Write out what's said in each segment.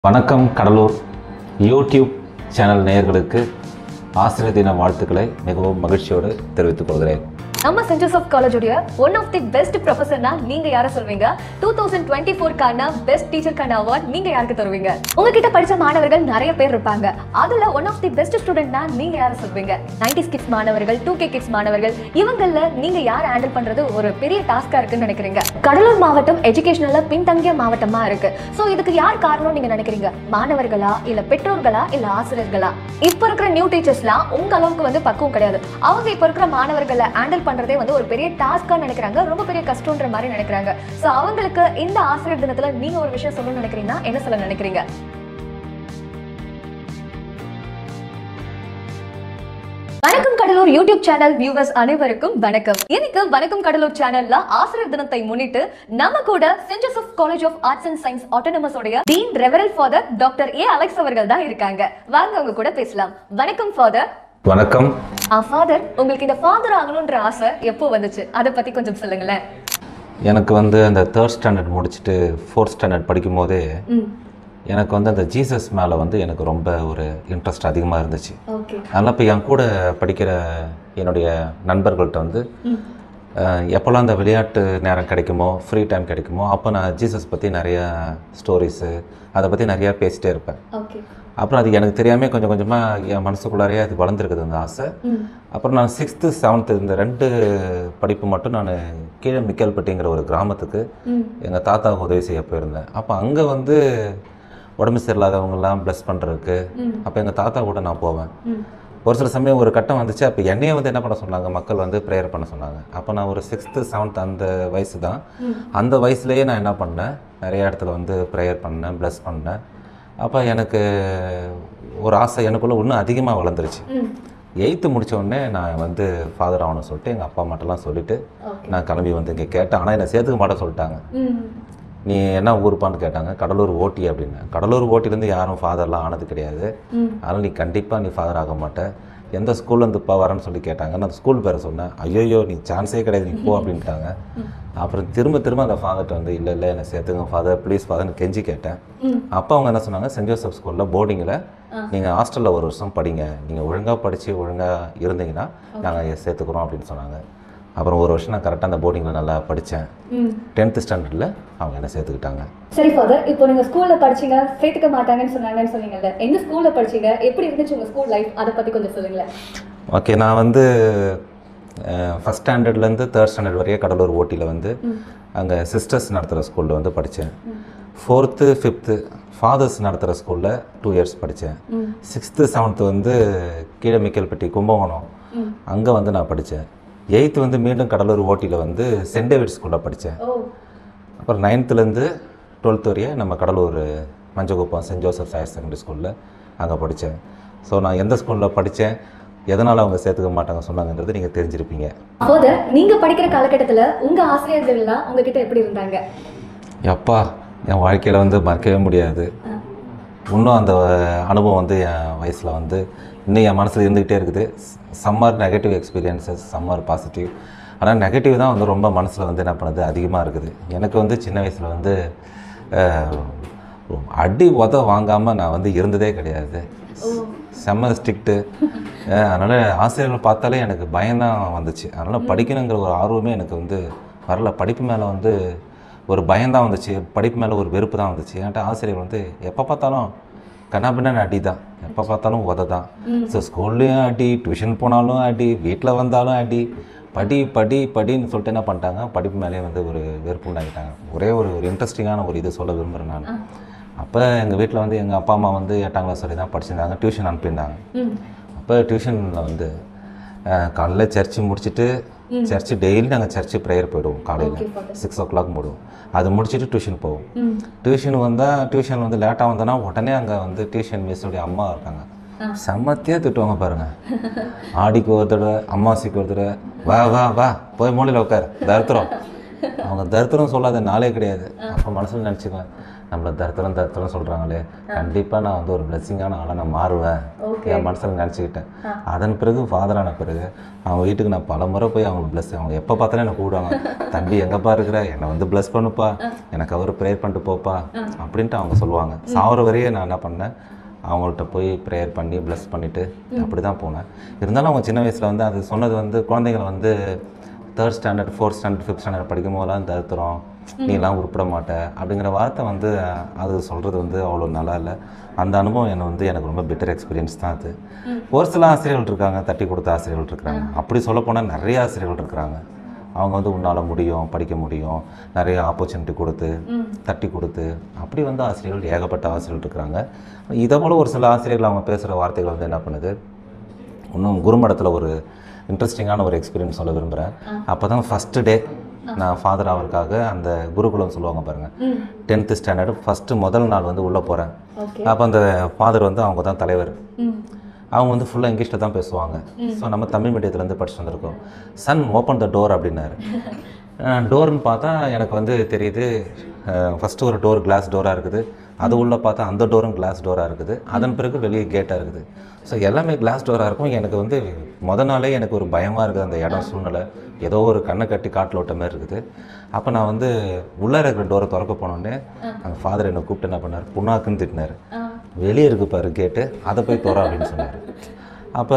வணக்கம் Cuddalore YouTube channel நேயர்களுக்கு ஆசிரியர் தின வாழ்த்துக்களை மிகவும் மகிழ்ச்சியோடு தெரிவித்துக் கொள்கிறேன் நம்ம சென்ட் ஜோசப் காலேஜோடைய ஒன் ஆஃப் தி பெஸ்ட் ப்ரொஃபஸர்னா நீங்க யாரை சொல்வீங்க டூ தௌசண்ட் டுவெண்ட்டி ஃபோர்க்கான பெஸ்ட் டீச்சருக்கான அவார்ட் நீங்க யாருக்கு தருவீங்க உங்ககிட்ட படிச்ச மாணவர்கள் நிறைய பேர் இருப்பாங்க அதுல ஒன் ஆஃப் தி பெஸ்ட் ஸ்டூடெண்ட்னா நீங்க யாரை சொல்வீங்க நைன்டி கிட்ஸ் மாணவர்கள் டூ கே கிட்ஸ் மாணவர்கள் இவங்கள நீங்க யாரை ஹேண்டில் பண்றது ஒரு பெரிய டாஸ்கா இருக்குன்னு நினைக்கிறீங்க கடலூர் மாவட்டம் எஜுகேஷனல்ல பின்தங்கிய மாவட்டமா இருக்கு சோ இதுக்கு யார் காரணம் நீங்க நினைக்கிறீங்க மாணவர்களா இல்ல பெற்றோர்களா இல்ல ஆசிரியர்களா இப்ப இருக்கிற நியூ டீச்சர்ஸ்லாம் உங்க அளவுக்கு வந்து பக்குவம் கிடையாது அவங்க இப்ப இருக்கிற மாணவர்களை ஹேண்டில் பண்றதே வந்து ஒரு பெரிய டாஸ்கா நினைக்கிறாங்க ரொம்ப பெரிய கஷ்டம்ன்ற மாதிரி நினைக்கிறாங்க சோ அவங்களுக்கு இந்த ஆசிரியர் தினத்துல நீங்க ஒரு விஷயம் சொல்லணும்னு நினைக்கிறீங்கன்னா என்ன சொல்ல நினைக்கிறீங்க வணக்கம் கடலூர் யூடியூப் சேனல் வியூவர்ஸ் அனைவருக்கும் வணக்கம் இன்னைக்கு வணக்கம் கடலூர் சேனல்ல ஆசிரியர் தினத்தை முன்னிட்டு நம்ம கூட saint Joseph college of arts and science autonomous உடைய டீன் ரெவரல் ஃபாதர் டாக்டர் ஏ அலெக்ஸ் அவர்கள் தான் இருக்காங்க வாங்க அவங்க கூட பேசலாம் வணக்கம் ஃபாதர் வணக்கம் ஃபாதர் உங்களுக்கு இந்த ஃபாதர் ஆகணும்ன்ற ஆசை எப்போ வந்துச்சு அதை பத்தி கொஞ்சம் சொல்லுங்களேன் எனக்கு வந்து அந்த தேர்ட் ஸ்டாண்டர்ட் முடிச்சுட்டு ஃபோர்த் ஸ்டாண்டர்ட் படிக்கும் போதே ம் எனக்கு வந்து அந்த ஜீசஸ் மேலே வந்து எனக்கு ரொம்ப ஒரு இன்ட்ரெஸ்ட் அதிகமாக இருந்துச்சு ஓகே அதனால் இப்போ என் கூட படிக்கிற என்னுடைய நண்பர்கள்ட்ட வந்து ம் அஹ், எப்போல்லாம் அந்த விளையாட்டு நேரம் கிடைக்குமோ ஃப்ரீ டைம் கிடைக்குமோ அப்போ நான் ஜீசஸ் பற்றி நிறைய ஸ்டோரிஸு அதை பற்றி நிறையா பேசிட்டே இருப்பேன் ஓகே அப்புறம் அது எனக்கு தெரியாமல் கொஞ்சம் கொஞ்சமாக என் மனசுக்குள்ளாரையே அது வளர்ந்துருக்குது அந்த ஆசை ம் அப்புறம் நான் சிக்ஸ்த்து செவன்த்து இந்த ரெண்டு படிப்பு மட்டும் நான் கீழே மிக்கல்பட்டிங்கிற ஒரு கிராமத்துக்கு ம் எங்கள் தாத்தாவுக்கு உதவி செய்ய போயிருந்தேன் அப்போ அங்கே வந்து உடம்பு சரியில்லாதவங்கெல்லாம் ப்ளஸ் பண்ணுறதுக்கு ம். அப்போ எங்கள் தாத்தா கூட நான் போவேன் ம் ஒரு சில சமயம் ஒரு கட்டம் வந்துச்சு அப்போ என்னையே வந்து என்ன பண்ண சொன்னாங்க மக்கள் வந்து ப்ரேயர் பண்ண சொன்னாங்க அப்போ நான் ஒரு சிக்ஸ்த்து செவன்த் அந்த வயசு தான் ம். அந்த வயசுலேயே நான் என்ன பண்ணேன் நிறைய இடத்துல வந்து ப்ரேயர் பண்ணேன் ப்ளஸ் பண்ணேன் அப்போ எனக்கு ஒரு ஆசை எனக்குள்ளே இன்னும் அதிகமாக வளர்ந்துருச்சு ம் எயித்து முடிச்ச உடனே நான் வந்து ஃபாதர் ஆகணும்னு சொல்லிட்டு எங்கள் அப்பா அம்மாட்டெல்லாம் சொல்லிவிட்டு ஓகே நான் கிளம்பி வந்து இங்கே கேட்டேன் ஆனால் என்னை சேர்த்துக்க மாட்ட சொல்லிட்டாங்க ம் நீ என்ன ஊருப்பான்னு கேட்டாங்க கடலூர் ஓட்டி அப்படின்னு கடலூர் ஓட்டிலேருந்து யாரும் ஃபாதர்லாம் ஆனது கிடையாது ம் அதனால் நீ கண்டிப்பாக நீ ஃபாதர் ஆக மாட்ட எந்த ஸ்கூல்லேருந்துப்பா வரேன்னு சொல்லி கேட்டாங்க நான் ஸ்கூல் பேரை சொன்னேன் ஐயோயோ நீ சான்ஸே கிடையாது நீ போ அப்படின்ட்டாங்க அப்புறம் திரும்ப திரும்ப அந்த ஃபாதர்கிட்ட வந்து இல்லை இல்லை என்னை சேர்த்துங்க ஃபாதர் ப்ளீஸ் ஃபாதர்னு கெஞ்சி கேட்டேன் ம் அப்போ அவங்க என்ன சொன்னாங்க சென்ட் ஜோசப் ஸ்கூலில் போர்டிங்கில் நீங்கள் ஹாஸ்டலில் ஒரு வருஷம் படிங்க நீங்கள் ஒழுங்காக படித்து ஒழுங்காக இருந்தீங்கன்னா நாங்கள் சேர்த்துக்கிறோம் அப்படின்னு சொன்னாங்க அப்புறம் ஒரு வருஷம் நான் கரெக்டாக அந்த போர்டிங்கில் நல்லா படித்தேன் ம் டென்த்து ஸ்டாண்டர்டில் அவங்க என்ன சேர்த்துக்கிட்டாங்க சரி ஃபாதர் இப்போ நீங்க ஸ்கூல்ல படிச்சீங்க சேர்த்துக்க மாட்டாங்கன்னு சொன்னாங்கன்னு சொன்னீங்கல்ல எந்த ஸ்கூல்ல படிச்சீங்க எப்படி இருந்துச்சு உங்க ஸ்கூல் லைஃப் அதை பத்தி கொஞ்சம் சொல்லுங்களேன் ஓகே நான் வந்து ஃபஸ்ட் ஸ்டாண்டர்ட்லேருந்து தேர்ட் ஸ்டாண்டர்ட் வரையும் கடலூர் ஓட்டியில் வந்து அங்கே சிஸ்டர்ஸ் நடத்துகிற ஸ்கூலில் வந்து படித்தேன் ஃபோர்த்து ஃபிஃப்த்து ஃபாதர்ஸ் நடத்துகிற ஸ்கூலில் டூ இயர்ஸ் படித்தேன் ம் சிக்ஸ்த்து செவன்த்து வந்து கீழே மிக்கல்பட்டி கும்பகோணம் ம் அங்கே வந்து நான் படித்தேன் எயித்து வந்து மீண்டும் கடலூர் ஓட்டியில் வந்து சென்ட் டேவிட் ஸ்கூலில் படித்தேன் ஓ அப்புறம் நைன்த்துலேருந்து டுவெல்த் வரையும் நம்ம Cuddalore Manjakuppam saint Joseph's higher secondary ஸ்கூலில் அங்கே படித்தேன் ஸோ நான் எந்த ஸ்கூலில் படித்தேன் எதனால் அவங்க சேர்த்துக்க மாட்டாங்க சொன்னாங்கன்றது நீங்கள் தெரிஞ்சிருப்பீங்க ஃபாதர் நீங்க படிக்கிற காலகட்டத்துல உங்க ஆசிரியர்கள்லாம் உங்ககிட்ட எப்படி இருந்தாங்க எப்பா என் வாழ்க்கையில் வந்து மறக்கவே முடியாது இன்னும் அந்த அனுபவம் வந்து என் வயசில் வந்து இன்னும் என் மனசில் இருந்துக்கிட்டே இருக்குது some are negative experiences some are positive ஆனால் நெகட்டிவ் தான் வந்து ரொம்ப மனசில் வந்து என்ன பண்ணுது அதிகமாக இருக்குது எனக்கு வந்து சின்ன வயசில் வந்து அஹ், அடி உத வாங்காமல் நான் வந்து இருந்ததே கிடையாது செம்ம ஸ்ட்ரிக்ட்டு அதனால் ஆசிரியர்கள் பார்த்தாலே எனக்கு பயம்தான் வந்துச்சு அதனால் படிக்கணுங்கிற ஒரு ஆர்வமே எனக்கு வந்து வரல படிப்பு மேலே வந்து ஒரு பயம்தான் வந்துச்சு படிப்பு மேலே ஒரு வெறுப்பு தான் வந்துச்சு என்கிட்ட ஆசிரியர் வந்து எப்போ பார்த்தாலும் கண்ணாபின்னு அடி தான் எப்போ பார்த்தாலும் உத தான் ஸோ ஸ்கூல்லையும் அடி டியூஷன் போனாலும் அடி வீட்டில் வந்தாலும் அடி படி படி படின்னு சொல்லிட்டு என்ன பண்ணிட்டாங்க படிப்பு மேலேயே வந்து ஒரு வெறுப்பு உண்டாக்கிட்டாங்க ஒரே ஒரு ஒரு இன்ட்ரெஸ்டிங்கான ஒரு இது சொல்ல விரும்புகிறேன் நான் அப்போ எங்கள் வீட்டில் வந்து எங்கள் அப்பா அம்மா வந்து எட்டாம் கிளாஸ் வரை தான் படிச்சிருந்தாங்க டியூஷன் அனுப்பியிருந்தாங்க ம் அப்போ டியூஷனில் வந்து அஹ், காலைல சர்ச்சு முடிச்சுட்டு சர்ச்சு டெய்லி நாங்கள் சர்ச்சு ப்ரேயர் போயிடுவோம் Okay, காலையில் father. சிக்ஸ் ஓ கிளாக் போடுவோம் அது முடிச்சுட்டு டியூஷன் போவோம் ம் டியூஷன் வந்தால் டியூஷன் வந்து லேட்டாக வந்தோன்னா உடனே அங்கே வந்து டியூஷன் மிஸ்ஸுடைய அம்மா இருக்காங்க செம்மத்தியாக திட்டுவாங்க பாருங்க ஆடிக்கு ஒரு தடவை அம்மாசிக்கு ஒரு தடவை வா வா வா போய் மூலையில் உட்கார் தருத்திரம் அவங்க தருத்திரம் சொல்லாத நாளே கிடையாது அப்போ மனசில் நினச்சிக்குவேன் நம்மளை தருத்தரம் தருத்தரம் சொல்கிறாங்களே கண்டிப்பாக நான் வந்து ஒரு பிளெஸ்ஸிங்கான ஆளாக நான் மாறுவேன் என் மனசில் நினச்சிக்கிட்டேன் அதன் பிறகு ஃபாதரான பிறகு அவங்க வீட்டுக்கு நான் பல முறை போய் அவங்க ப்ளஸ் அவங்க எப்போ பார்த்தாலும் என்னை கூப்பிடுவாங்க தம்பி எங்கப்பா இருக்கிற என்னை வந்து ப்ளஸ் பண்ணுப்பா எனக்கு அவர் ப்ரேயர் பண்ணிட்டு போப்பா அப்படின்ட்டு அவங்க சொல்லுவாங்க சாவர வரையே நான் என்ன பண்ணேன் அவங்கள்ட்ட போய் ப்ரேயர் பண்ணி ப்ளஸ் பண்ணிவிட்டு அப்படி தான் போனேன் இருந்தாலும் அவங்க சின்ன வயசில் வந்து அது சொன்னது வந்து குழந்தைங்களை வந்து third standard fourth standard fifth standard படிக்கும் போதெல்லாம் தருத்துறோம் நீலாம் உருப்பிட மாட்ட அப்படிங்கிற வார்த்தை வந்து அது சொல்கிறது வந்து அவ்வளோ நல்லா இல்லை அந்த அனுபவம் என்னை வந்து எனக்கு ரொம்ப பெட்டர் எக்ஸ்பீரியன்ஸ் தான் அது ஒரு சில ஆசிரியர்கள் இருக்காங்க தட்டி கொடுத்த ஆசிரியர்கள் இருக்கிறாங்க அப்படி சொல்ல போனால் நிறைய ஆசிரியர்கள் இருக்கிறாங்க அவங்க வந்து உன்னால் முடியும் படிக்க முடியும் நிறைய ஆப்பர்ச்சுனிட்டி கொடுத்து தட்டி கொடுத்து அப்படி வந்து ஆசிரியர்கள் ஏகப்பட்ட ஆசிரியர்கள் இருக்கிறாங்க இதை போல் ஒரு சில ஆசிரியர்கள் அவங்க பேசுகிற வார்த்தைகள் வந்து என்ன பண்ணுது இன்னும் குருமடத்தில் ஒரு இன்ட்ரெஸ்டிங்கான ஒரு எக்ஸ்பீரியன்ஸ் சொல்ல விரும்புகிறேன் அப்போ தான் ஃபஸ்ட்டு டே நான் ஃபாதர் அவருக்காக அந்த குருகுலம் சொல்லுவாங்க பாருங்கள் டென்த்து ஸ்டாண்டர்டு ஃபஸ்ட்டு முதல் நாள் வந்து உள்ளே போகிறேன் ஓகே அப்போ அந்த ஃபாதர் வந்து அவங்க தான் தலைவர் அவங்க வந்து ஃபுல்லாக இங்கிலீஷில் தான் பேசுவாங்க ஸோ நம்ம தமிழ் மீடியத்துலேருந்து படிச்சு வந்திருக்கோம் சன் ஓப்பன் த டோர் அப்படின்னாரு டோர்னு பார்த்தா எனக்கு வந்து தெரியுது ஃபஸ்ட்டு ஒரு டோர் கிளாஸ் டோராக இருக்குது அது உள்ளே பார்த்தா அந்த டோரும் கிளாஸ் டோராக இருக்குது அதன் பிறகு வெளியே கேட்டாக இருக்குது ஸோ எல்லாமே கிளாஸ் டோராக இருக்கும் எனக்கு வந்து முத நாளே எனக்கு ஒரு பயமாக இருக்குது அந்த இடம் சூழ்நிலை ஏதோ ஒரு கண்ணை கட்டி காட்டில் விட்ட மாதிரி இருக்குது அப்போ நான் வந்து உள்ளே இருக்கிற டோரை திறக்க போனோடனே அந்த ஃபாதர் என்னை கூப்பிட்டு என்ன பண்ணார் புண்ணாக்குன்னு திட்டினார் வெளியே இருக்கு பாரு கேட்டு அதை போய் தோற அப்படின்னு சொன்னார் அப்போ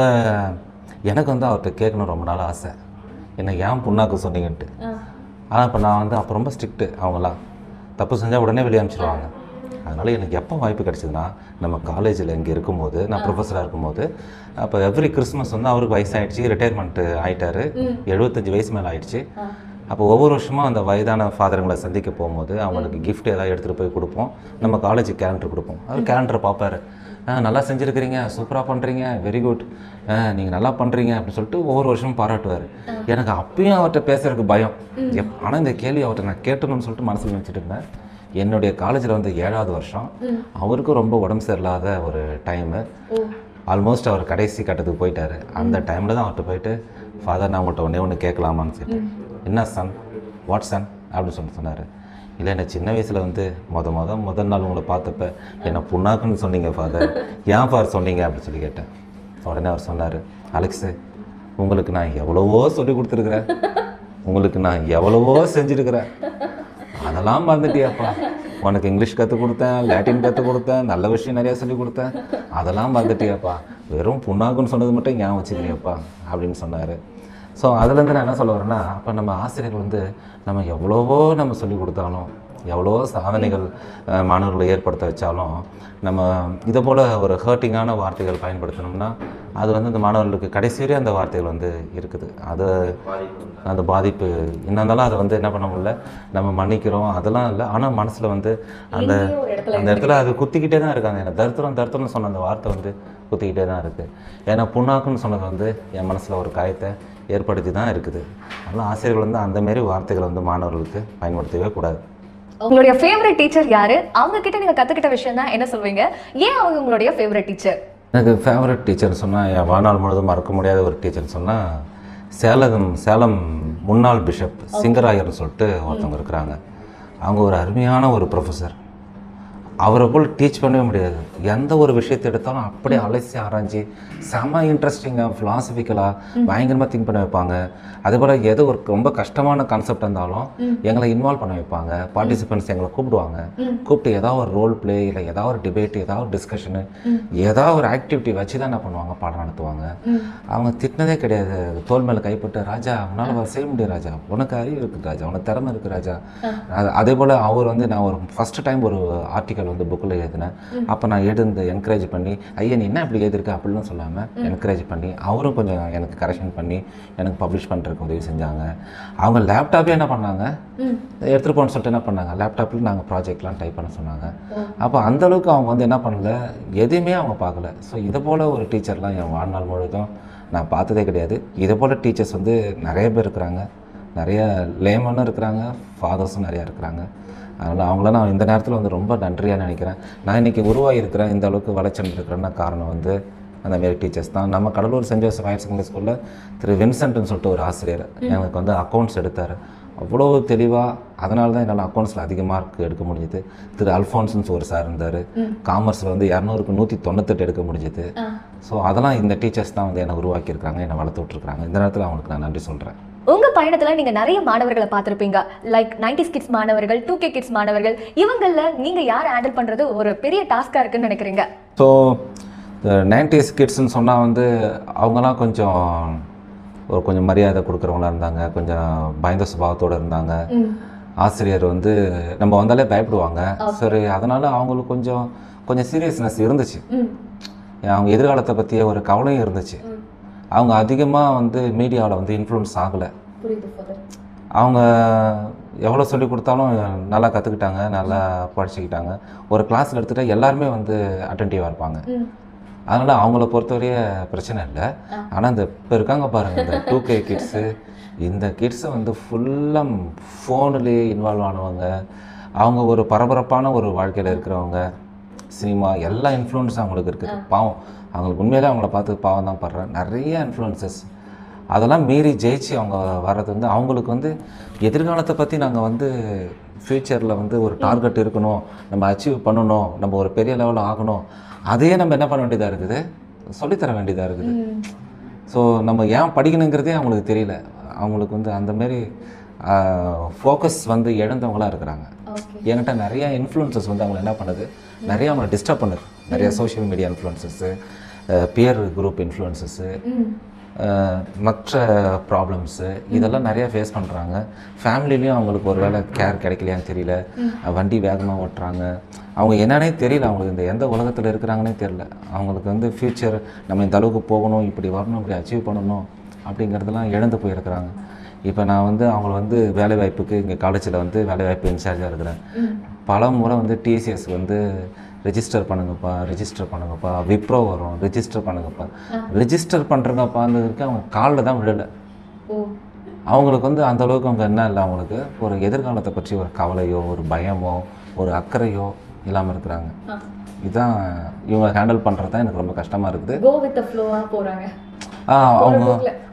எனக்கு வந்து அவர்கிட்ட கேட்கணும் ரொம்ப நாள் ஆசை என்ன ஏன் புண்ணாக்கு சொன்னீங்கன்ட்டு ஆனால் இப்போ நான் வந்து அப்போ ரொம்ப ஸ்ட்ரிக்ட்டு அவங்களாம் தப்பு செஞ்சால் உடனே வெளியே அனுப்பிச்சிடுவாங்க அதனால் எனக்கு எப்போ வாய்ப்பு கிடைச்சதுன்னா நம்ம காலேஜில் இங்கே இருக்கும்போது நான் ப்ரொஃபஸராக இருக்கும்போது அப்போ எவ்ரி கிறிஸ்மஸ் வந்து அவருக்கு வயசாயிடுச்சு ரிட்டையர்மெண்ட்டு ஆயிட்டாரு எழுபத்தஞ்சு வயசு மேலே ஆயிடுச்சு அப்போ ஒவ்வொரு வருஷமும் அந்த வயதான ஃபாதருங்களை சந்திக்க போகும்போது அவங்களுக்கு gift ஏதாவது எடுத்துகிட்டு போய் கொடுப்போம் நம்ம காலேஜ் கேலண்டர் கொடுப்போம் அவர் கேலண்டரை பார்ப்பாரு "ஆ, நல்லா செஞ்சுருக்கிறீங்க சூப்பராக பண்ணுறீங்க வெரி குட் நீங்கள் நல்லா பண்ணுறீங்க அப்படின்னு சொல்லிட்டு ஒவ்வொரு வருஷமும் பாராட்டுவார் எனக்கு அப்பயும் அவர்கிட்ட பேசுறதுக்கு பயம் எப் ஆனால் இந்த கேள்வி அவர்கிட்ட நான் கேட்டணும்னு சொல்லிட்டு மனசில் நினச்சிட்டு இருந்தேன் என்னுடைய காலேஜில் வந்து ஏழாவது வருஷம் அவருக்கும் ரொம்ப உடம்பு சரியில்லாத ஒரு டைமு ஆல்மோஸ்ட் அவர் கடைசி கட்டத்துக்கு போயிட்டாரு அந்த டைமில் தான் அவர்கிட்ட போயிட்டு ஃபாதர் நான் உங்கள்கிட்ட ஒன்றே ஒன்று கேட்கலாமான்னு கேட்டேன் என்ன சன் வாட் சன் அப்படின்னு சொல்லி சொன்னார் இல்லை என்ன சின்ன வயசில் வந்து மொத மொத முதல் நாள் உங்களை பார்த்தப்ப என்ன புண்ணாக்குன்னு சொன்னீங்க ஃபாதர் ஏன் ஃபாதர் சொன்னீங்க அப்படின்னு சொல்லி கேட்டேன் உடனே அவர் சொன்னார் அலெக்ஸு உங்களுக்கு நான் எவ்வளவோ சொல்லி கொடுத்துருக்குறேன் உங்களுக்கு நான் எவ்வளவோ செஞ்சுருக்கிறேன் அதெல்லாம் மறந்துட்டியாப்பா உனக்கு இங்கிலீஷ் கற்றுக் கொடுத்தேன் லாட்டின் கற்றுக் கொடுத்தேன் நல்ல விஷயம் நிறையா சொல்லி கொடுத்தேன் அதெல்லாம் மறந்துட்டியாப்பா வெறும் புண்ணாக்குன்னு சொன்னது மட்டும் ஞாபகம் வச்சுக்கிறியாப்பா அப்படின்னு சொன்னார் ஸோ அதுலேருந்து நான் என்ன சொல்ல வரேன்னா அப்போ நம்ம ஆசிரியர்கள் வந்து நம்ம எவ்வளவோ நம்ம சொல்லி கொடுத்தாலும் எவ்வளோ சாதனைகள் அஹ், மாணவர்களை ஏற்படுத்த வச்சாலும் நம்ம இதை போல் ஒரு ஹர்ட்டிங்கான வார்த்தைகள் பயன்படுத்தணும்னா அது வந்து இந்த மாணவர்களுக்கு கடைசி வரை அந்த வார்த்தைகள் வந்து இருக்குது அது அந்த பாதிப்பு என்ன இருந்தாலும் அதை வந்து என்ன பண்ண முடியல நம்ம மன்னிக்கிறோம் அதெல்லாம் இல்லை ஆனால் மனசில் வந்து அந்த அந்த இடத்துல அது குத்திக்கிட்டே தான் இருக்காங்க எனக்கு தருத்திரம் தருத்திரம்னு சொன்ன அந்த வார்த்தை வந்து குத்திக்கிட்டே தான் இருக்குது ஏன்னா புண்ணாக்குன்னு சொன்னது வந்து என் மனசில் ஒரு காயத்தை ஏற்படுத்தி தான் இருக்குது அதனால் ஆசிரியர்கள் வந்து அந்த மாரி வார்த்தைகளை வந்து மாணவர்களுக்கு பயன்படுத்தவே கூடாது உங்களுடைய ஃபேவரட் டீச்சர் யாரு அவங்க கிட்ட நீங்க கத்துக்கிட்ட விஷயம் தான் என்ன சொல்வீங்க ஏன் அவங்க உங்களுடைய ஃபேவரட் டீச்சர் எனக்கு ஃபேவரட் டீச்சர் சொன்னால் என் வாழ்நாள் முழுவதும் மறக்க முடியாத ஒரு டீச்சர் சொன்னால் சேலம் சேலம் முன்னாள் பிஷப் சிங்கராயர்னு சொல்லிட்டு ஒருத்தவங்க இருக்கிறாங்க அவங்க ஒரு அருமையான ஒரு ப்ரொஃபஸர் அவரை போல் டீச் பண்ணவே முடியாது எந்த ஒரு விஷயத்தை எடுத்தாலும் அப்படியே அலசி ஆராய்ச்சி செம இன்ட்ரெஸ்டிங்காக ஃபிலாசபிக்கலாக பயங்கரமாக திங்க் பண்ண வைப்பாங்க அதே போல் ஏதோ ஒரு ரொம்ப கஷ்டமான கான்செப்ட் இருந்தாலும் எங்களை இன்வால்வ் பண்ண வைப்பாங்க பார்ட்டிசிபென்ட்ஸ் எங்களை கூப்பிடுவாங்க கூப்பிட்டு ஏதாவது ஒரு ரோல் ப்ளே இல்லை ஏதாவது ஒரு டிபேட் ஏதாவது ஒரு டிஸ்கஷனு ஏதாவது ஒரு ஆக்டிவிட்டி வச்சு தான் என்ன பண்ணுவாங்க பாடம் நடத்துவாங்க அவங்க திட்டினதே கிடையாது தோல் மேலே கைப்பட்டு ராஜா உன்னால் செய்ய முடியும் ராஜா உனக்கு அறிவு இருக்குது ராஜா உனக்கு திறமை இருக்குது ராஜா அது- அதே போல் அவர் வந்து நான் ஒரு ஃபஸ்ட்டு டைம் ஒரு ஆர்டிக்கல் வந்து புக்கில் எழுதினேன் அப்போ நான் எழுந்து என்கரேஜ் பண்ணி ஐயா நீ என்ன இப்படி எழுதிருக்க அப்படிலாம் சொல்லாமல் என்கரேஜ் பண்ணி அவரும் கொஞ்சம் எனக்கு கரெக்ஷன் பண்ணி எனக்கு பப்ளிஷ் பண்ணுறதுக்கு உதவி செஞ்சாங்க அவங்க லேப்டாப்பே என்ன பண்ணாங்க எடுத்துகிட்டு போன்னு சொல்லிட்டு என்ன பண்ணாங்க லேப்டாப்பில் நாங்கள் ப்ராஜெக்ட்லாம் டைப் பண்ண சொன்னாங்க அப்போ அந்த அளவுக்கு அவங்க வந்து என்ன பண்ணல எதையுமே அவங்க பார்க்கல ஸோ இதை போல் ஒரு டீச்சர்லாம் என் வாழ்நாள் முழுதும் நான் பார்த்ததே கிடையாது இதை போல் டீச்சர்ஸ் வந்து நிறைய பேர் இருக்கிறாங்க நிறைய லேமனும் இருக்கிறாங்க ஃபாதர்ஸும் நிறையா இருக்கிறாங்க அதனால் அவங்கள நான் இந்த நேரத்தில் வந்து ரொம்ப நன்றியாக நினைக்கிறேன் நான் இன்றைக்கி உருவாகி இருக்கிறேன் இந்த அளவுக்கு வளர்ச்சி இருக்கிறேன்னா காரணம் வந்து அந்த மாரி டீச்சர்ஸ் தான் நம்ம Cuddalore saint Joseph higher secondary ஸ்கூலில் திரு வின்சென்ட்னு சொல்லிட்டு ஒரு ஆசிரியர் எனக்கு வந்து அக்கௌண்ட்ஸ் எடுத்தார் அவ்வளோ தெளிவாக அதனால தான் என்னால் அக்கௌண்ட்ஸில் அதிக மார்க் எடுக்க முடிஞ்சது திரு அல்ஃபான்ஸ்னு ஒரு சார் இருந்தார் காமர்ஸில் வந்து இரநூறுக்கு நூற்றி தொண்ணூத்தெட்டு எடுக்க முடிஞ்சது ஸோ அதெல்லாம் இந்த டீச்சர்ஸ் தான் வந்து என்னை உருவாக்கியிருக்காங்க என்னை வளர்த்து விட்ருக்காங்க இந்த நேரத்தில் அவங்களுக்கு நான் நன்றி சொல்கிறேன் உங்க பயணத்துல நீங்க நிறைய மாணவர்களை பார்த்திருப்பீங்க லைக் 90s கிட்ஸ் மாணவர்கள் டூ கே கிட்ஸ் மாணவர்கள் இவங்கள நீங்க யார் ஹேண்டில் பண்றது ஒரு பெரிய டாஸ்கா இருக்குன்னு நினைக்கிறீங்க ஸோ நைன்டிஸ் கிட்ஸ்னு சொன்னால் வந்து அவங்கெல்லாம் கொஞ்சம் ஒரு கொஞ்சம் மரியாதை கொடுக்குறவங்களா இருந்தாங்க கொஞ்சம் பயந்த சுபாவத்தோடு இருந்தாங்க ஆசிரியர் வந்து நம்ம வந்தாலே பயப்படுவாங்க சரி அதனால் அவங்களுக்கு கொஞ்சம் கொஞ்சம் சீரியஸ்னஸ் இருந்துச்சு அவங்க எதிர்காலத்தை பற்றிய ஒரு கவலையும் இருந்துச்சு அவங்க அதிகமாக வந்து மீடியாவில் வந்து இன்ஃப்ளூயன்ஸ் ஆகலை அவங்க எவ்வளோ சொல்லி கொடுத்தாலும் நல்லா கற்றுக்கிட்டாங்க நல்லா படிச்சுக்கிட்டாங்க ஒரு கிளாஸில் எடுத்துகிட்டா எல்லாருமே வந்து அட்டன்டிவாக இருப்பாங்க அதனால் அவங்கள பொறுத்தவரைய பிரச்சனை இல்லை ஆனால் இந்த இப்போ இருக்காங்க பாருங்கள் இந்த டூ கே கிட்ஸு இந்த கிட்ஸை வந்து ஃபுல்லாக ஃபோனுலேயே இன்வால்வ் ஆனவங்க அவங்க ஒரு பரபரப்பான ஒரு வாழ்க்கையில் இருக்கிறவங்க சினிமா எல்லா இன்ஃப்ளூயன்ஸும் அவங்களுக்கு இருக்குது பாவம் அவங்களுக்கு உண்மையிலே அவங்கள பார்த்து பாவம் தான் படுறேன் நிறைய இன்ஃப்ளூயன்சஸ் அதெல்லாம் மீறி ஜெயிச்சு அவங்க வர்றது வந்து அவங்களுக்கு வந்து எதிர்காலத்தை பற்றி நாங்கள் வந்து ஃப்யூச்சரில் வந்து ஒரு டார்கெட் இருக்கணும் நம்ம அச்சீவ் பண்ணணும் நம்ம ஒரு பெரிய லெவலில் ஆகணும் அதையே நம்ம என்ன பண்ண வேண்டியதாக இருக்குது சொல்லித்தர வேண்டியதாக இருக்குது ஸோ நம்ம ஏன் படிக்கணுங்கிறதே அவங்களுக்கு தெரியல அவங்களுக்கு வந்து அந்த மாதிரி ஃபோக்கஸ் வந்து இழந்தவங்களா இருக்கிறாங்க என்கிட்ட நிறைய இன்ஃப்ளூயன்சஸ் வந்து அவங்களை என்ன பண்ணுது நிறைய அவங்களை டிஸ்டர்ப் பண்ணுது நிறைய social media influences peer group influences மற்ற ப்ராப்ளம்ஸு இதெல்லாம் நிறைய ஃபேஸ் பண்ணுறாங்க ஃபேமிலிலையும் அவங்களுக்கு ஒரு வேளை கேர் கிடைக்கலையான்னு தெரியல வண்டி வேகமாக ஓட்டுறாங்க அவங்க என்னன்னே தெரியல அவங்களுக்கு இந்த எந்த உலகத்தில் இருக்கிறாங்கன்னே தெரியல அவங்களுக்கு வந்து ஃப்யூச்சர் நம்ம இந்த அளவுக்கு போகணும் இப்படி வரணும் இப்படி அச்சீவ் பண்ணணும் அப்படிங்கிறதெல்லாம் இழந்து போயிருக்கிறாங்க இப்போ நான் வந்து அவங்கள வந்து வேலைவாய்ப்புக்கு இங்கே காலேஜில் வந்து வேலைவாய்ப்பு இன்சார்ஜாக இருக்கிறேன் பல முறை வந்து டிசிஎஸ் வந்து ரெஜிஸ்டர் பண்ணுங்கப்பா ரெஜிஸ்டர் பண்ணுங்கப்பா விப்ரோ வரும் ரெஜிஸ்டர் பண்ணுங்கப்பா ரெஜிஸ்டர் பண்ணுறங்கப்பான்றதுக்கு அவங்க காலில் தான் விழலை அவங்களுக்கு வந்து அந்த அளவுக்கு அவங்க என்ன இல்லை அவங்களுக்கு ஒரு எதிர்காலத்தை பற்றி ஒரு கவலையோ ஒரு பயமோ ஒரு அக்கறையோ இல்லாமல் இருக்கிறாங்க இதுதான் இவங்க ஹேண்டில் பண்ணுறது தான் எனக்கு ரொம்ப கஷ்டமாக இருக்குது கோ வித் ஃப்ளோவா போறாங்க ஆ, அவங்க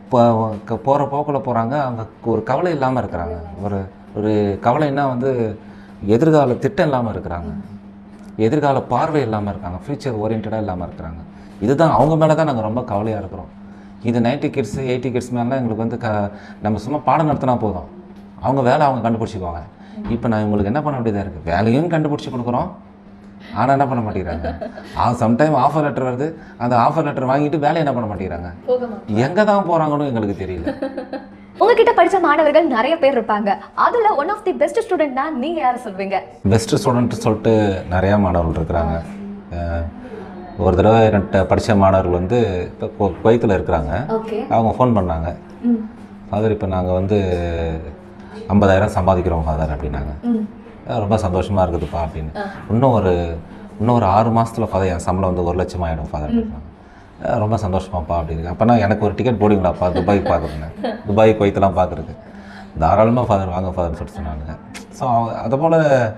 போகிற போக்கில் போகிறாங்க அவங்க ஒரு கவலை இல்லாமல் இருக்கிறாங்க ஒரு ஒரு கவலைன்னா வந்து எதிர்கால திட்டம் இல்லாமல் இருக்கிறாங்க எதிர்கால பார்வை இல்லாமல் இருக்காங்க ஃப்யூச்சர் ஓரியன்டாக இல்லாமல் இருக்கிறாங்க இதுதான் அவங்க மேலே தான் நாங்கள் ரொம்ப கவலையாக இருக்கிறோம் இது நைன்டி கிட்ஸ் எயிட்டி கிட்ஸ் மேலாம் எங்களுக்கு வந்து க நம்ம சும்மா பாடம் நடத்தினா போதும் அவங்க வேலை அவங்க கண்டுபிடிச்சிக்குவாங்க இப்போ நான் இவங்களுக்கு என்ன பண்ண வேண்டியதாக இருக்குது வேலையும் கண்டுபிடிச்சி கொடுக்குறோம் ஆனால் என்ன பண்ண மாட்டேங்கிறாங்க சம்டைம் ஆஃபர் லெட்டர் வருது அந்த ஆஃபர் லெட்டர் வாங்கிட்டு வேலை என்ன பண்ண மாட்டேங்கிறாங்க எங்கே தான் போகிறாங்கன்னு எங்களுக்கு தெரியல உங்ககிட்ட படிச்ச மாணவர்கள் நிறைய பேர் இருப்பாங்க அதுல ஒன் ஆஃப் தி பெஸ்ட் ஸ்டூடெண்ட்னா நீங்க யாரை சொல்வீங்க பெஸ்ட் ஸ்டூடெண்ட் சொல்லிட்டு நிறையா மாணவர்கள் இருக்கிறாங்க அஹ் ஒரு தடவை என்கிட்ட படித்த மாணவர்கள் வந்து இப்போ குவைத்தில் இருக்கிறாங்க ஓகே அவங்க ஃபோன் பண்ணாங்க ம் ஃபாதர் இப்போ நாங்கள் வந்து ஐம்பதாயிரம் சம்பாதிக்கிறோம் ஃபாதர் அப்படின்னாங்க ம் அஹ் ரொம்ப சந்தோஷமாக இருக்குதுப்பா அப்படின்னு இன்னும் ஒரு இன்னும் ஒரு ஆறு மாதத்தில் ஃபாதர் என் சம்பளம் வந்து ஒரு லட்சம் ஆகிடும் ஃபாதர் அப்படின்னாங்க அஹ் ரொம்ப சந்தோஷமாப்பா அப்படின்னு அப்போனா எனக்கு ஒரு டிக்கெட் போடுவீங்களாப்பா துபாய் பார்க்குறேங்க துபாய் குவைத்தெல்லாம் பார்க்குறதுக்கு தாராளமாக ஃபாதர் வாங்க ஃபாதர்னு சொல்லிட்டு சொன்னாங்க ஸோ அதுபோல்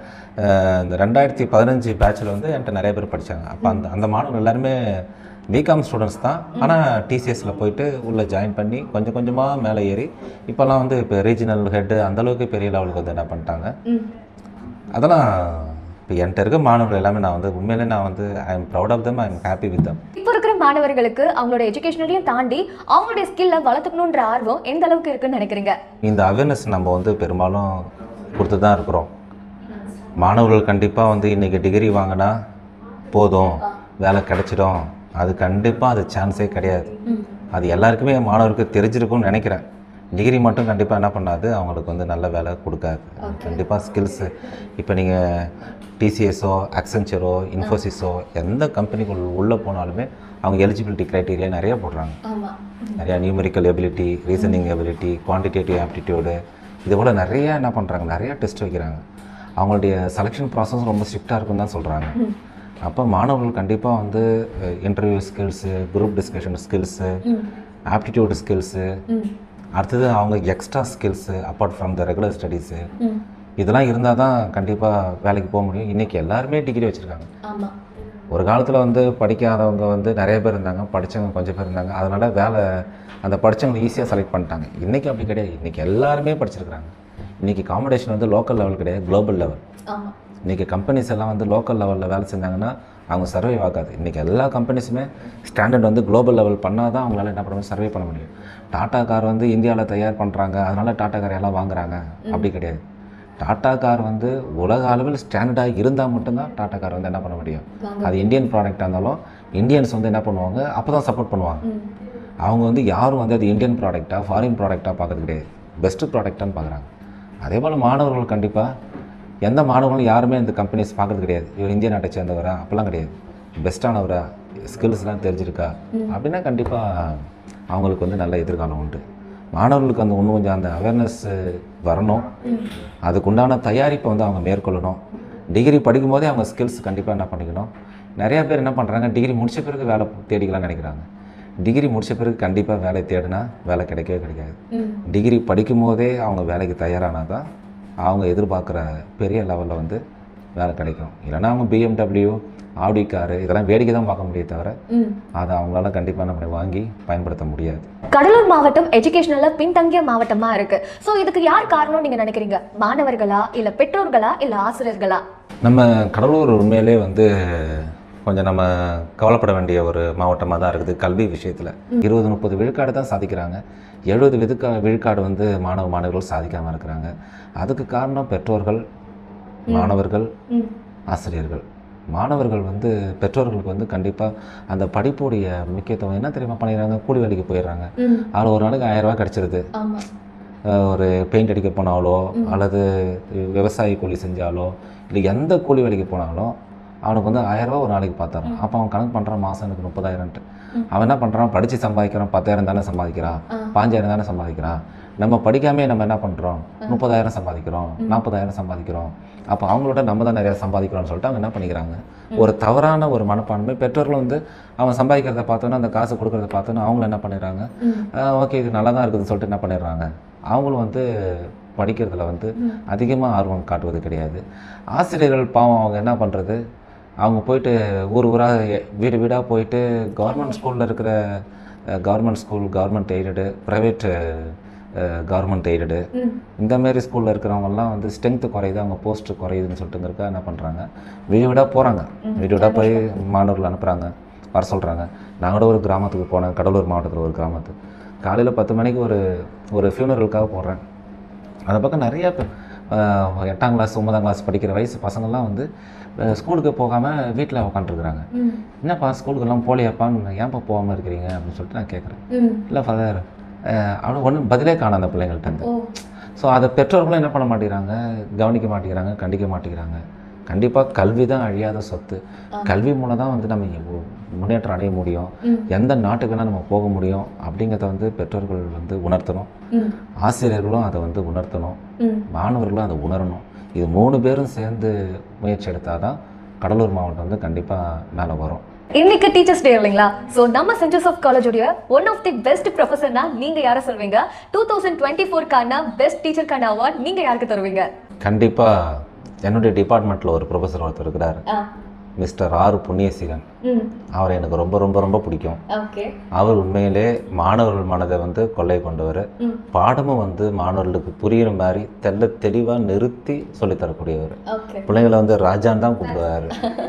இந்த ரெண்டாயிரத்தி பதினஞ்சு பேட்சில் வந்து என்கிட்ட நிறைய பேர் படித்தாங்க அப்போ அந்த அந்த மாணவர்கள் எல்லாருமே பிகாம் ஸ்டூடெண்ட்ஸ் தான் ஆனால் டிசிஎஸில் போயிட்டு உள்ளே ஜாயின் பண்ணி கொஞ்சம் கொஞ்சமாக மேலே ஏறி இப்போல்லாம் வந்து இப்போ ரீஜனல் ஹெட்டு அந்தளவுக்கு பெரிய லெவலுக்கு வந்து என்ன பண்ணிட்டாங்க ம் அதெல்லாம் இப்போ என்கிட்ட இருக்க மாணவர்கள் எல்லாமே நான் வந்து உண்மையிலே நான் வந்து I am proud of them I am happy with them இப்போ இருக்கிற மாணவர்களுக்கு அவங்களோட எஜுகேஷனையும் தாண்டி அவங்களுடைய ஸ்கில்ல வளர்த்துக்கணுன்ற ஆர்வம் எந்த அளவுக்கு இருக்குன்னு நினைக்கிறீங்க இந்த அவேர்னஸ் நம்ம வந்து பெரும்பாலும் கொடுத்து தான் இருக்கிறோம் மாணவர்கள் கண்டிப்பாக வந்து இன்றைக்கி டிகிரி வாங்கினா போதும் வேலை கிடைச்சிடும் அது கண்டிப்பாக அது சான்ஸே கிடையாது அது எல்லாருக்குமே மாணவருக்கு தெரிஞ்சிருக்கும்னு நினைக்கிறேன் டிகிரி மட்டும் கண்டிப்பாக என்ன பண்ணாது அவங்களுக்கு வந்து நல்ல வேலை கொடுக்காது கண்டிப்பாக ஸ்கில்ஸு இப்போ நீங்கள் டிசிஎஸோ அக்சென்ச்சரோ இன்ஃபோசிஸோ எந்த கம்பெனிக்குள் உள்ளே போனாலுமே அவங்க எலிஜிபிலிட்டி க்ரைட்டீரியா நிறைய போடுறாங்க ஆமா நிறையா numerical ability reasoning ability quantitative aptitude இது போல் நிறைய என்ன பண்ணுறாங்க நிறைய டெஸ்ட் வைக்கிறாங்க அவங்களுடைய செலெக்ஷன் ப்ராசஸ் ரொம்ப ஸ்ட்ரிக்டாக இருக்குன்னு தான் சொல்கிறாங்க அப்போ மாணவர்கள் கண்டிப்பாக வந்து interview skills group discussion skills aptitude skills ம் அடுத்தது அவங்க extra skills apart from the regular studies ம் இதெல்லாம் இருந்தால் தான் கண்டிப்பாக வேலைக்கு போக முடியும் இன்றைக்கி எல்லாருமே டிகிரி வச்சுருக்காங்க ஆமா ஒரு காலத்தில் வந்து படிக்காதவங்க வந்து நிறைய பேர் இருந்தாங்க படித்தவங்க கொஞ்சம் பேர் இருந்தாங்க அதனால் வேலை அந்த படித்தவங்க ஈஸியாக செலக்ட் பண்ணிட்டாங்க இன்றைக்கி அப்படி கிடையாது இன்றைக்கி எல்லாருமே படிச்சிருக்கிறாங்க இன்றைக்கி காம்படிஷன் வந்து லோக்கல் லெவல் கிடையாது குளோபல் லெவல் ஆமா இன்றைக்கி கம்பெனிஸ் எல்லாம் வந்து லோக்கல் லெவலில் வேலை செஞ்சாங்கன்னா அவங்க சர்வை ஆகாது இன்றைக்கி எல்லா கம்பெனிஸுமே ஸ்டாண்டர்ட் வந்து குளோபல் லெவல் பண்ணால் தான் அவங்களால என்ன பண்ண முடியும் சர்வே பண்ண முடியும் டாடா கார் வந்து இந்தியாவில் தயார் பண்ணுறாங்க அதனால் டாடா கார் எல்லாம் வாங்குறாங்க அப்படி கிடையாது டாடா கார் வந்து உலக அளவில் ஸ்டாண்டர்டாக இருந்தால் மட்டும்தான் டாடா கார் வந்து என்ன பண்ண முடியும் அது இந்தியன் ப்ராடக்டாக இருந்தாலும் இந்தியன்ஸ் வந்து என்ன பண்ணுவாங்க அப்போ தான் சப்போர்ட் பண்ணுவாங்க ம். அவங்க வந்து யாரும் வந்து அது இந்தியன் ப்ராடக்டாக ஃபாரின் ப்ராடக்டாக பார்க்கறது கிடையாது பெஸ்ட்டு ப்ராடக்டான்னு பார்க்குறாங்க அதே போல் மாணவர்கள் கண்டிப்பாக எந்த மாணவர்களும் யாருமே இந்த கம்பெனிஸ் பார்க்கறது கிடையாது இவர் இந்திய நாட்டை சேர்ந்தவரா அப்போல்லாம் கிடையாது பெஸ்ட்டானவரா ஸ்கில்ஸ்லாம் தெரிஞ்சிருக்கா அப்படின்னா கண்டிப்பாக அவங்களுக்கு வந்து நல்ல எதிர்காலம் உண்டு மாணவர்களுக்கு அந்த இன்னும் கொஞ்சம் அந்த அவேர்னஸ் வரணும் அதுக்குண்டான தயாரிப்பை வந்து அவங்க மேற்கொள்ளணும் டிகிரி படிக்கும்போதே அவங்க ஸ்கில்ஸ் கண்டிப்பாக என்ன பண்ணிக்கணும் நிறைய பேர் என்ன பண்ணுறாங்க டிகிரி முடிச்ச பிறகு வேலை தேடிக்கலாம்னு நினைக்கிறாங்க டிகிரி முடிச்ச பிறகு கண்டிப்பாக வேலை தேடினா வேலை கிடைக்கவே கிடைக்காது ம். டிகிரி படிக்கும் போதே அவங்க வேலைக்கு தயாரானால் தான் அவங்க எதிர்பார்க்குற பெரிய லெவலில் வந்து வேலை கிடைக்கும் இல்லைன்னா அவங்க பிஎம்டபிள்யூ ஆடி காரு இதெல்லாம் வேடிக்கை தான் பார்க்க முடியே தவிர ம். அதை அவங்களால கண்டிப்பாக நம்ம வாங்கி பயன்படுத்த முடியாது கடலூர் மாவட்டம் எஜுகேஷனல்ல பின்தங்கிய மாவட்டமா இருக்கு சோ இதுக்கு யார் காரணம் நீங்க நினைக்கிறீங்க மாணவர்களா இல்ல பெற்றோர்களா இல்ல ஆசிரியர்களா நம்ம கடலூர் உண்மையிலே வந்து கொஞ்சம் நம்ம கவலைப்பட வேண்டிய ஒரு மாவட்டமாக தான் இருக்குது கல்வி விஷயத்தில் இருபது முப்பது விழுக்காடு தான் சாதிக்கிறாங்க எழுபது விழுக்கா விழுக்காடு வந்து மாணவ மாணவர்கள் சாதிக்காமல் இருக்கிறாங்க அதுக்கு காரணம் பெற்றோர்கள் மாணவர்கள் ம். ஆசிரியர்கள் மாணவர்கள் வந்து பெற்றோர்களுக்கு வந்து கண்டிப்பாக அந்த படிப்புடைய முக்கியத்துவம் என்ன தெரியுமா பண்ணிடுறாங்க கூலி வேலைக்கு போயிடுறாங்க ம். அதில் ஒரு நாளைக்கு ஆயிரம் ரூபாய் கிடச்சிருது ஆமா அஹ் ஒரு பெயிண்ட் அடிக்க போனாலோ அல்லது விவசாய கூலி செஞ்சாலோ இல்லை எந்த கூலி வேலைக்கு போனாலும் அவனுக்கு வந்து ஆயிரரூவா ஒரு நாளைக்கு பார்த்தாரான் அப்போ அவன் கணக்கு பண்ணுறான் மாதம் எனக்கு முப்பதாயிரம்ட்டு அவன் என்ன பண்ணுறான் படித்து சம்பாதிக்கிறான் பத்தாயிரம் தானே சம்பாதிக்கிறான் பாஞ்சாயிரம் தானே சம்பாதிக்கிறான் நம்ம படிக்காமே நம்ம என்ன பண்ணுறோம் முப்பதாயிரம் சம்பாதிக்கிறோம் நாற்பதாயிரம் சம்பாதிக்கிறோம் அப்போ அவங்களோட நம்ம தான் நிறையா சம்பாதிக்கிறோம்னு சொல்லிட்டு அவங்க என்ன பண்ணிக்கிறாங்க ஒரு தவறான ஒரு மனப்பான்மை பெற்றோர்கள் வந்து அவன் சம்பாதிக்கிறத பார்த்தோன்னா அந்த காசு கொடுக்குறத பார்த்தோன்னா அவங்களும் என்ன பண்ணிடுறாங்க ஓகே இது நல்லா தான் இருக்குதுன்னு சொல்லிட்டு என்ன பண்ணிடுறாங்க அவங்களும் வந்து படிக்கிறதுல வந்து அதிகமாக ஆர்வம் காட்டுவது கிடையாது ஆசிரியர்கள் பாவம் அவங்க என்ன பண்ணுறது அவங்க போயிட்டு ஊர் ஊராக வீடு வீடாக போயிட்டு கவர்மெண்ட் ஸ்கூலில் இருக்கிற government school government aided private government aided ம். இந்த மாதிரி ஸ்கூலில் இருக்கிறவங்கலாம் வந்து ஸ்ட்ரென்த்து குறையுது அவங்க போஸ்ட் குறையுதுன்னு சொல்லிட்டுங்கிறக்க என்ன பண்ணுறாங்க வீடு வீடாக போகிறாங்க வீடு வீடாக போய் மாணவர்கள் அனுப்புகிறாங்க வர சொல்கிறாங்க நான் கூட ஒரு கிராமத்துக்கு போனேன் கடலூர் மாவட்டத்தில் ஒரு கிராமத்துக்கு காலையில் பத்து மணிக்கு ஒரு ஒரு ஃபியூனரலுக்காக போடுறேன் அந்த பக்கம் நிறைய பேர் ஆஹ், எட்டாம் கிளாஸ் ஒன்பதாம் கிளாஸ் படிக்கிற வயசு பசங்கள்லாம் வந்து ஆஹ், ஸ்கூலுக்கு போகாமல் வீட்டில் உட்காந்துருக்குறாங்க ம். என்னப்பா ஸ்கூலுக்கெல்லாம் போலியாப்பான்னு ஏன்ப்பா போகாமல் இருக்கிறீங்க அப்படின்னு சொல்லிட்டு நான் கேட்குறேன் ம். இல்லை ஃபாதர் அவனு ஒன்றும் பதிலே காணும் அந்த பிள்ளைங்கள்ட்ட இருந்து ஓ ஸோ அதை பெற்றோர்களும் என்ன பண்ண மாட்டேங்கிறாங்க கவனிக்க மாட்டேங்கிறாங்க கண்டிக்க மாட்டேங்கிறாங்க கண்டிப்பாக கல்வி தான் அழியாத சொத்து கல்வி மூலம் தான் வந்து நம்ம எவ்வ- முன்னேற்றம் அடைய முடியும் ம். எந்த நாட்டுக்கு வேணால் நம்ம போக முடியும் அப்படிங்கிறத வந்து பெற்றோர்கள் வந்து உணர்த்தணும் ம். ஆசிரியர்களும் அதை வந்து உணர்த்தணும் ம். மாணவர்களும் அதை உணரணும் இது மூணு பேரும் சேர்ந்து முயற்சி எடுத்தால் தான் கடலூர் மாவட்டம் வந்து கண்டிப்பாக மேலே வரும் இன்னைக்கு டீச்சர்ஸ் டே இல்லைங்களா ஸோ நம்ம சென்ட் ஜோசப் காலேஜோடைய ஒன் ஆஃப் தி பெஸ்ட் ப்ரொஃபஸர்னா நீங்க யாரை சொல்வீங்க டூ தௌசண்ட் டுவெண்ட்டி ஃபோர்க்கான பெஸ்ட் டீச்சருக்கான அவார்ட் நீங்க யாருக்கு தருவீங்க கண்டிப்பாக என்னுடைய டிபார்ட்மெண்ட்டில் ஒரு ப்ரொஃபஸர் ஒருத்தர் இருக்கிறார் ஆ மிஸ்டர் ஆர் புண்ணியசீலன் ம் அவர் எனக்கு ரொம்ப ரொம்ப ரொம்ப பிடிக்கும் ஓகே அவர் உண்மையிலே மாணவர்கள் மனதை வந்து கொள்ளை கொண்டவர் ம் பாடமும் வந்து மாணவர்களுக்கு புரியுற மாதிரி தெல்ல தெளிவாக நிறுத்தி சொல்லித் தரக்கூடியவர் ஓகே பிள்ளைங்களை வந்து ராஜான்னு தான் கூப்பிடுவார்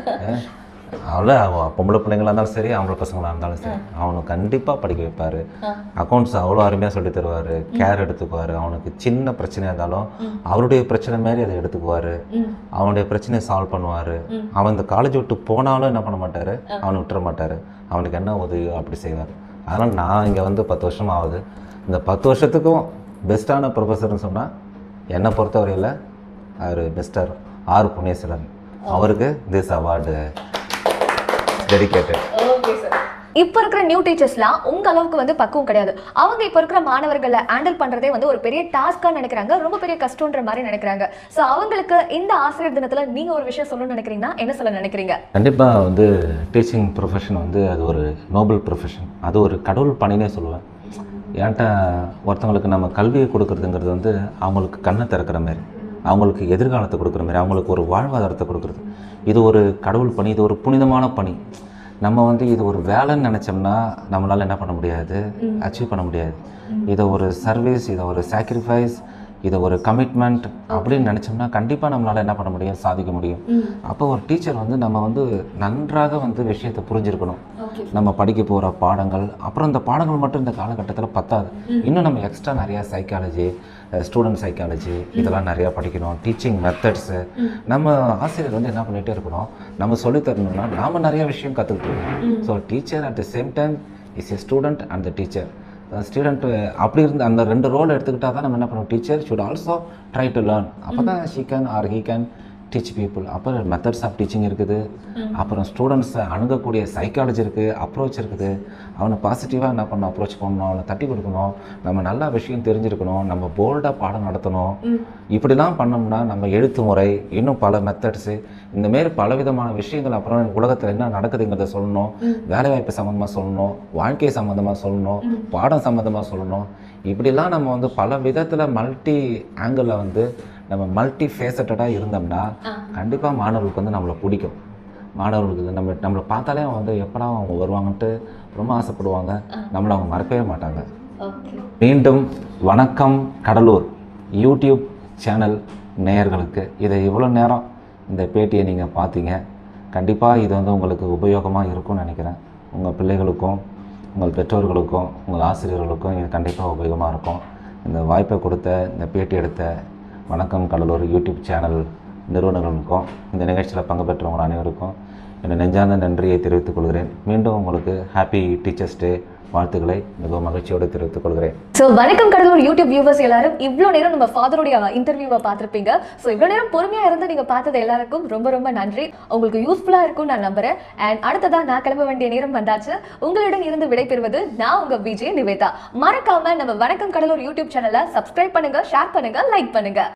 அவளை அவன் பொம்பளை பிள்ளைங்களா இருந்தாலும் சரி ஆம்பளை பசங்களாக இருந்தாலும் சரி அவனை கண்டிப்பாக படிக்க வைப்பார் ஆ. அக்கௌண்ட்ஸ் அவ்வளோ அருமையாக சொல்லித் தருவார் கேர் எடுத்துக்குவார் அவனுக்கு சின்ன பிரச்சனையாக இருந்தாலும் அவருடைய பிரச்சனை மாதிரி அதை எடுத்துக்குவார் ம் அவனுடைய பிரச்சனையை சால்வ் பண்ணுவார் அவன் இந்த காலேஜ் விட்டு போனாலும் என்ன பண்ண மாட்டார் அவனை விட்டுற மாட்டார் அவனுக்கு என்ன உதவியோ அப்படி செய்வார் அதனால் நான் இங்கே வந்து பத்து வருஷம் ஆகுது இந்த பத்து வருஷத்துக்கும் பெஸ்ட்டான ப்ரொஃபஸர்னு சொன்னால் என்னை பொறுத்தவரையில் அவர் மிஸ்டர் ஆர் புண்ணியசீலன் அவருக்கு this award dedicated okay sir இப்போ இருக்கிற நியூ டீச்சர்ஸ்லாம் உங்க அளவுக்கு வந்து பக்குவம் கிடையாது அவங்க இப்போ இருக்கிற மாணவர்களை ஹேண்டில் பண்றதே வந்து ஒரு பெரிய டாஸ்கா நினைக்கிறாங்க ரொம்ப பெரிய கஷ்டம்ன்ற மாதிரி நினைக்கிறாங்க ஸோ அவங்களுக்கு இந்த ஆசிரியர் தினத்துல நீங்க ஒரு விஷயம் சொல்லணும்னு நினைக்கிறீங்கன்னா என்ன சொல்ல நினைக்கிறீங்க கண்டிப்பாக வந்து டீச்சிங் ப்ரொஃபஷன் வந்து அது ஒரு நோபல் ப்ரொஃபஷன் அது ஒரு கடவுள் பணினே சொல்லுவேன் ஏன்ட்ட ஒருத்தவங்களுக்கு நம்ம கல்வியை கொடுக்குறதுங்கிறது வந்து அவங்களுக்கு கண்ணை திறக்கிற மாதிரி அவங்களுக்கு எதிர்காலத்தை கொடுக்குற மாதிரி அவங்களுக்கு ஒரு வாழ்வாதாரத்தை கொடுக்குறது இது ஒரு கடவுள் பணி இது ஒரு புனிதமான பணி நம்ம வந்து இது ஒரு வேலைன்னு நினச்சோம்னா நம்மளால் என்ன பண்ண முடியாது அச்சீவ் பண்ண முடியாது இதை ஒரு சர்வீஸ் இதை ஒரு சாக்ரிஃபைஸ் இது ஒரு கமிட்மெண்ட் அப்படின்னு நினச்சோம்னா கண்டிப்பாக நம்மளால் என்ன பண்ண முடியும் சாதிக்க முடியும் அப்போ ஒரு டீச்சர் வந்து நம்ம வந்து நன்றாக வந்து விஷயத்தை புரிஞ்சிருக்கணும் ஓகே நம்ம படிக்க போகிற பாடங்கள் அப்புறம் இந்த பாடங்கள் மட்டும் இந்த காலகட்டத்தில் பத்தாது இன்னும் நம்ம எக்ஸ்ட்ரா நிறையா சைக்காலஜி ஸ்டூடெண்ட் சைக்காலஜி இதெல்லாம் நிறையா படிக்கணும் டீச்சிங் மெத்தட்ஸு நம்ம ஆசிரியர் வந்து என்ன பண்ணிகிட்டே இருக்கணும் நம்ம சொல்லித் தரணும்னா நாம் நிறைய விஷயம் கற்றுக்கிட்டு so teacher at the same time is a student and the teacher student அப்படி இருந்து அந்த ரெண்டு ரோல் எடுத்துக்கிட்டால் தான் நம்ம என்ன பண்ணுவோம் teacher should also try to learn அப்போ தான் she can or he can teach people அப்புறம் மெத்தட்ஸ் ஆஃப் டீச்சிங் இருக்குது அப்புறம் ஸ்டூடெண்ட்ஸை அணுகக்கூடிய சைக்காலஜி இருக்குது அப்ரோச் இருக்குது அவனை பாசிட்டிவாக என்ன பண்ணணும் அப்ரோச் பண்ணணும் அவனை தட்டி கொடுக்கணும் நம்ம நல்ல விஷயம் தெரிஞ்சிருக்கணும் நம்ம போல்டாக பாடம் நடத்தணும் இப்படிலாம் பண்ணோம்னா நம்ம எழுத்து முறை இன்னும் பல மெத்தட்ஸு இந்தமாரி பலவிதமான விஷயங்கள் அப்புறம் உலகத்தில் என்ன நடக்குதுங்கிறத சொல்லணும் வேலைவாய்ப்பு சம்மந்தமாக சொல்லணும் வாழ்க்கை சம்மந்தமாக சொல்லணும் பாடம் சம்மந்தமாக சொல்லணும் இப்படிலாம் நம்ம வந்து பல விதத்தில் மல்டி ஆங்கிளில் வந்து நம்ம மல்டி ஃபேசட்டடாக இருந்தோம்னா கண்டிப்பாக மாணவர்களுக்கு வந்து நம்மளை பிடிக்கும் மாணவர்களுக்கு நம்ம நம்மளை பார்த்தாலே அவங்க வந்து எப்படா அவங்க வருவாங்கன்ட்டு ரொம்ப ஆசைப்படுவாங்க நம்மளை அவங்க மறக்கவே மாட்டாங்க ஓகே மீண்டும் வணக்கம் கடலூர் யூடியூப் சேனல் நேயர்களுக்கு இதை இவ்வளோ நேரம் இந்த பேட்டியை நீங்கள் பார்த்தீங்க கண்டிப்பாக இது வந்து உங்களுக்கு உபயோகமாக இருக்கும்னு நினைக்கிறேன் உங்கள் பிள்ளைகளுக்கும் உங்கள் பெற்றோர்களுக்கும் உங்கள் ஆசிரியர்களுக்கும் இது கண்டிப்பாக உபயோகமாக இருக்கும் இந்த வாய்ப்பை கொடுத்த இந்த பேட்டி எடுத்த வணக்கம் கடலூர் யூடியூப் சேனல் நிறுவனங்களுக்கும் இந்த நிகழ்ச்சியில் பங்கு பெற்றவங்க அனைவருக்கும் என் நெஞ்சார்ந்த நன்றியை தெரிவித்துக் கொள்கிறேன் மீண்டும் உங்களுக்கு ஹாப்பி டீச்சர்ஸ் டே வாழ்த்துக்களை மிகவும் மகிழ்ச்சியோடு தெரிவித்துக் கொள்கிறேன் ஸோ வணக்கம் கடலூர் யூடியூப் வியூவர்ஸ் எல்லாரும் இவ்வளோ நேரம் நம்ம ஃபாதருடைய இன்டர்வியூவை பார்த்துருப்பீங்க ஸோ இவ்வளோ நேரம் பொறுமையாக இருந்து நீங்கள் பார்த்தது எல்லாருக்கும் ரொம்ப ரொம்ப நன்றி உங்களுக்கு யூஸ்ஃபுல்லாக இருக்கும் நான் நம்புறேன் அண்ட் அடுத்ததா நான் கிளம்ப வேண்டிய நேரம் வந்தாச்சு உங்களிடம் இருந்து விடைபெறுவது நான் உங்க விஜய் நிவேதா மறக்காம நம்ம வணக்கம் கடலூர் யூடியூப் சேனலை சப்ஸ்கிரைப் பண்ணுங்க ஷேர் பண்ணுங்க லைக் பண்ணுங்க